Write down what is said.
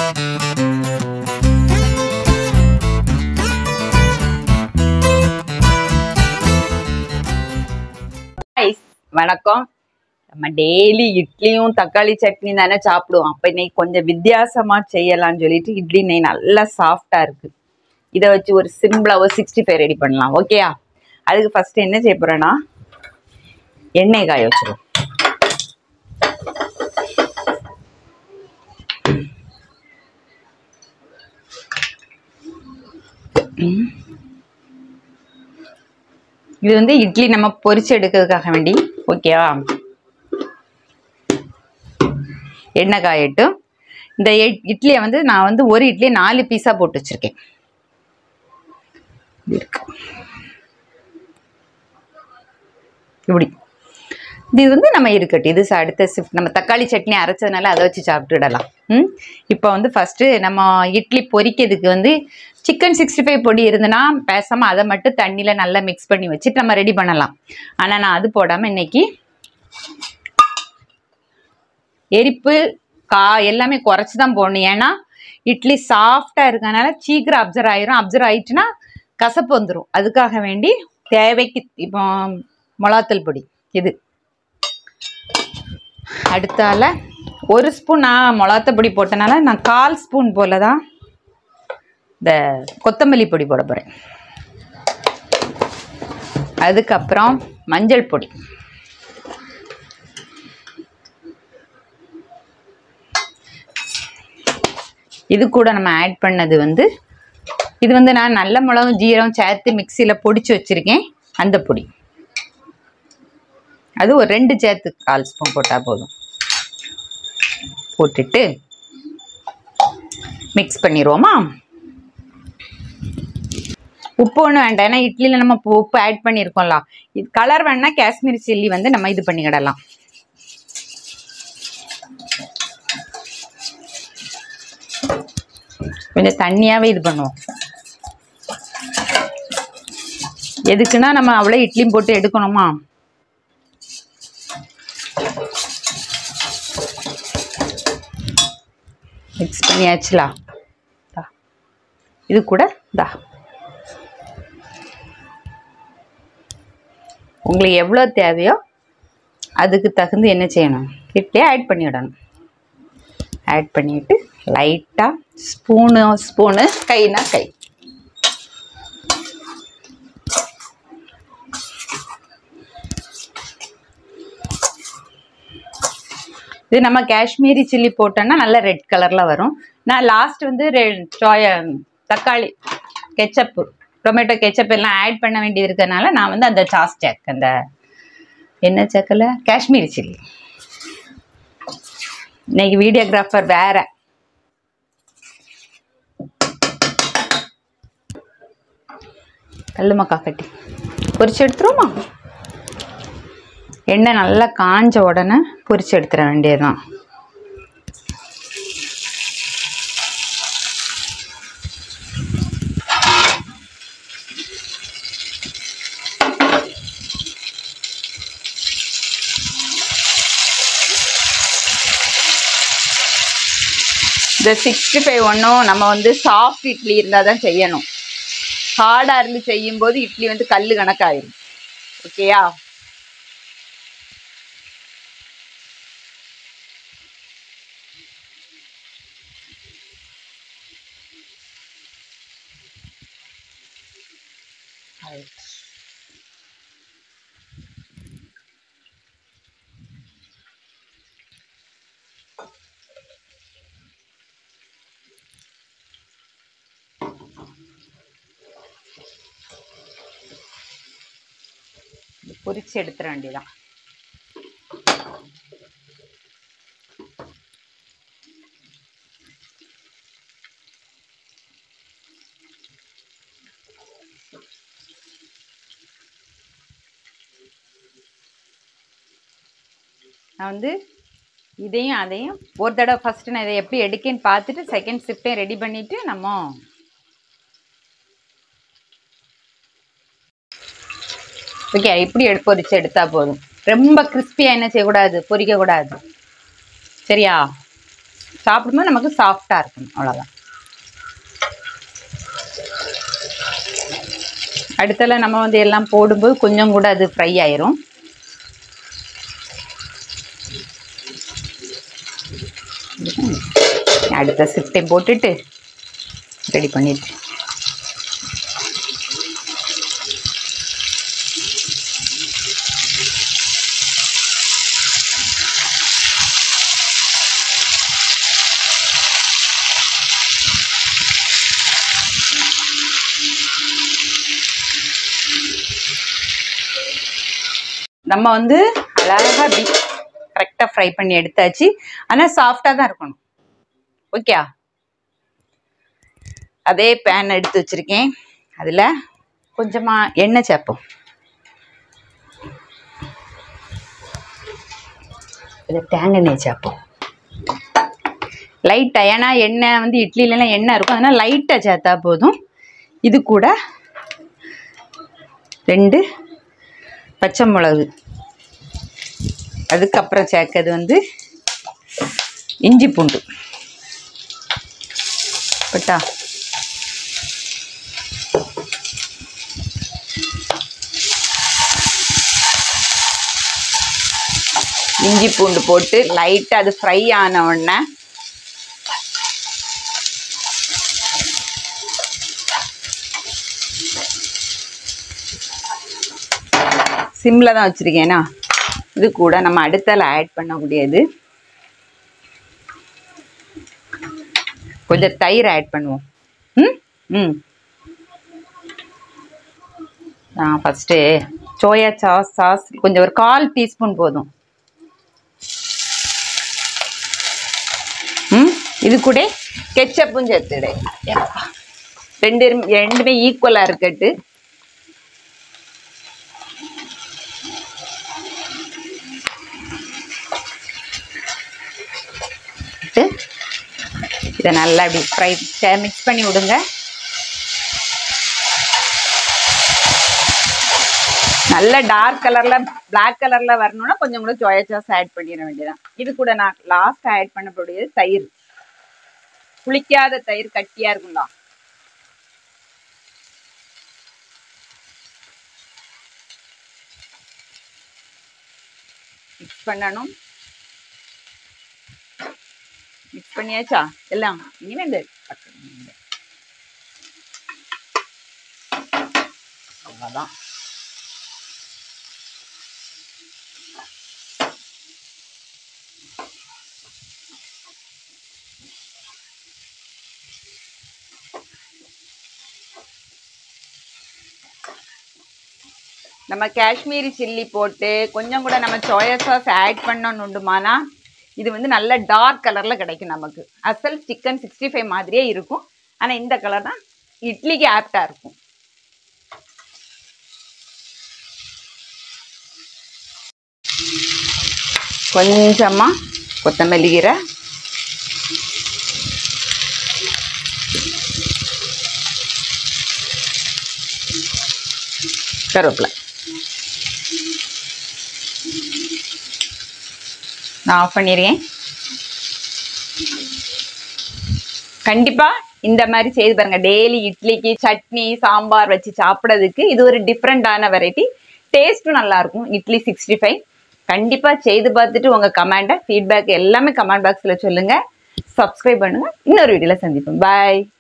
Guys, வணக்கம் நம்ம daily இட்லியும் தக்காளி சட்னி தானே சாப்பிடுவோம் அப்போ இன்னைக்கு கொஞ்சம் வித்தியாசமா செய்யலாம்னு சொல்லிட்டு இட்லி நெய் நல்லா சாஃப்டா இருக்கு இதை வச்சு ஒரு சிம்பிளா ஒரு சிக்ஸ்டி ஃபைவ் ரெடி பண்ணலாம் ஓகேயா அதுக்கு ஃபர்ஸ்ட் என்ன செய்ய போறேன்னா எண்ணெய் காய வச்சிருவோம் இது வந்து இட்லி நம்ம பொரிச்சு எடுக்கிறதுக்காக வேண்டி ஓகேவா எண்ணெய் காயட்டும் இந்த இட்- இட்லியை வந்து நான் வந்து ஒரு இட்லியை நாலு பீஸாக போட்டு வச்சிருக்கேன் இப்படி இருக்கு இப்படி இது வந்து நம்ம இருக்கட்டும் இது ச- அடுத்த ஷிஃப்ட் நம்ம தக்காளி சட்னி அரைச்சதுனால அதை வச்சு சாப்பிட்டுடலாம் ம் இப்போ வந்து ஃபஸ்ட்டு நம்ம இட்லி பொரிக்கிறதுக்கு வந்து சிக்கன் சிக்ஸ்டி ஃபைவ் பொடி இருந்ததுன்னா பேசாமல் அதை மட்டும் தண்ணியில் நல்லா மிக்ஸ் பண்ணி வச்சுட்டு நம்ம ரெடி பண்ணலாம் ஆனால் நான் அது போடாமல் இன்னைக்கு எரிப்பு கா எல்லாமே குறைச்சி தான் போடணும் ஏன்னா இட்லி சாஃப்டாக இருக்கனால சீக்கிரம் அப்சர்வ் ஆயிரும் அப்சர்வ் ஆயிடுச்சுன்னா கசப்பு வந்துடும் அதுக்காக வேண்டி தேவைக்கு இப்போ மிளகாத்தூள் பொடி இது அடுத்தால ஒரு ஸ்பூன் நான் மிளகாத்தூள் பொடி போட்டனால நான் கால் ஸ்பூன் போல தான் இந்த கொத்தமல்லி பொடி போட போகிறேன் அதுக்கப்புறம் மஞ்சள் பொடி இது கூட நம்ம ஆட் பண்ணது வந்து இது வந்து நான் நல்ல மிளகும் ஜீரகம் சேர்த்து மிக்சியில் பொடிச்சு வச்சுருக்கேன் அந்த பொடி அது ஒரு ரெண்டு சேர்த்து கால் ஸ்பூன் போட்டால் போதும் போட்டுட்டு மிக்ஸ் பண்ணிடுவோமா உப்பு ஒன்றும் வேண்டாம் ஏன்னா இட்லியில் நம்ம உப்பு- உப்பு ஆட் பண்ணியிருக்கோம்ல இது கலர் வேணால் காஷ்மீரி சில்லி வந்து நம்ம இது பண்ணிக்கிடலாம் கொஞ்சம் தண்ணியாகவே இது பண்ணுவோம் எதுக்குன்னா நம்ம அவ்வளோ இட்லியும் போட்டு எடுக்கணுமா மிக்ஸ் பண்ணியாச்சுலா தா. இது கூட தா உங்களுக்கு எவ்வளோ தேவையோ அதுக்கு தகுந்து என்ன செய்யணும் இட்லியே ஆட் பண்ணிவிடணும் ஆட் பண்ணிவிட்டு லைட்டாக ஸ்பூனு ஸ்பூனு கைனா கை இது நம்ம காஷ்மீரி சில்லி போட்டோன்னா நல்ல ரெட் கலரில் வரும் நான் லாஸ்ட் வந்து ரெ சோய தக்காளி கெச்சப்பு டொமேட்டோ கெச்சப் எல்லாம் ஆட் பண்ண வேண்டியது இருக்கறனால நான் வந்து அந்த சாஸ் சேக் அந்த என்ன சேக்கல காஷ்மீரி சில்லி இன்னைக்கு வீடியோகிராஃபர் வேற கல்லுமக்கா கட்டி பொரிச்சு எடுத்துருவோமா எண்ணெய் நல்லா காஞ்ச உடனே பொரிச்சு எடுத்துட வேண்டியதுதான் இந்த சிக்ஸ்டி ஃபைவ் ஒன்றும் நம்ம வந்து சாஃப்ட் இட்லி இருந்தால் தான் செய்யணும் ஹார்டாக இருந்து செய்யும்போது இட்லி வந்து கல் கணக்காயிரும் ஓகேயா பொரிச்சு எடுத்துட வேண்டியதான் நான் வந்து இதையும் அதையும் ஒரு தடவை ஃபஸ்ட்டு நான் இதை எப்படி எடுக்கேன்னு பார்த்துட்டு செகண்ட் ஷிஃப்ட்டையும் ரெடி பண்ணிவிட்டு நம்ம ஓகே இப்படி எடு பொரிச்சு எடுத்தா போதும் ரொம்ப கிறிஸ்பியாக என்ன செய்யக்கூடாது பொரிக்கக்கூடாது சரியா சாப்பிடும்போது நமக்கு சாஃப்டாக இருக்கணும் அவ்வளோதான் அடுத்தல நம்ம வந்து எல்லாம் போடும்போது கொஞ்சம் கூட அது ஃப்ரை ஆயிரும் அடுத்த சிப்டை போட்டுட்டு ரெடி பண்ணிட்டு நம்ம வந்து அழகாக அப்படி கரெக்டாக ஃப்ரை பண்ணி எடுத்தாச்சு ஆனால் சாஃப்டாக தான் இருக்கணும் ஓகே அதே பேன் எடுத்து வச்சுருக்கேன் அதில் கொஞ்சமாக எண்ணெய் சேர்ப்போம் இதில் தேங்காய் எண்ணெய் சேர்ப்போம் லைட்டாக ஏன்னா எண்ணெய் வந்து இட்லிலலாம் எண்ணெய் இருக்கும் அதனால் லைட்டாக சேர்த்தா போதும் இது கூட ரெண்டு பச்சை மிளகு அதுக்கப்புறம் சேர்க்கறது வந்து இஞ்சி பூண்டு பட்டா இஞ்சி பூண்டு போட்டு லைட்டாக அது ஃப்ரை ஆன உடனே சிம்மில் தான் வச்சுருக்கேனா இது கூட நம்ம அடுத்தால ஆட் பண்ணக்கூடியது கொஞ்சம் தயிர் ஆட் பண்ணுவோம் ம் ம் நான் ஃபஸ்ட்டு சோயா சாஸ் சாஸ் கொஞ்சம் ஒரு கால் டீஸ்பூன் போதும் ம் இது கூட கெச்சப்பும் சேர்த்துடு எப்பா. ரெண்டு ரெண்டுமே ஈக்குவலாக இருக்கட்டு போட்டு இதை நல்லா இப்படி ஃப்ரை மிக்ஸ் பண்ணி விடுங்க நல்ல டார்க் கலர்ல Black கலர்ல வரணும்னா கொஞ்சம் கூட சோயா சாஸ் ஆட் பண்ணிட வேண்டியதான் இது கூட நான் லாஸ்ட் ஆட் பண்ணக்கூடியது தயிர் புளிக்காத தயிர் கட்டியா இருக்கும்ல மிக்ஸ் பண்ணணும் மிக்ஸ் பண்ணியாச்சா எல்லாம் இனிமே இந்த அவ்வளோதான் நம்ம காஷ்மீரி சில்லி போட்டு கொஞ்சம் கூட நம்ம சோயா சாஸ் ஆட் பண்ணணும் உண்டுமானா இது வந்து நல்ல டார்க் கலரில் கிடைக்கும் நமக்கு அசல் சிக்கன் சிக்ஸ்டி ஃபைவ் மாதிரியே இருக்கும் ஆனால் இந்த கலர் தான் இட்லிக்கு ஆப்டாக இருக்கும் கொஞ்சமாக கொத்தமல்லி கீரை கருவேப்பிலை நான் ஆஃப் பண்ணிடுறேன் கண்டிப்பாக இந்த மாதிரி செய்து பாருங்க டெய்லி இட்லிக்கு சட்னி சாம்பார் வச்சு சாப்பிட்றதுக்கு இது ஒரு டிஃப்ரெண்ட்டான வெரைட்டி டேஸ்ட்டும் நல்லாயிருக்கும் இட்லி சிக்ஸ்டி ஃபைவ் கண்டிப்பாக செய்து பார்த்துட்டு உங்கள் கமெண்ட்டை ஃபீட்பேக் எல்லாமே கமெண்ட் பாக்ஸில் சொல்லுங்கள் சப்ஸ்கிரைப் பண்ணுங்கள் இன்னொரு வீடியோவில் சந்திப்போம் பாய்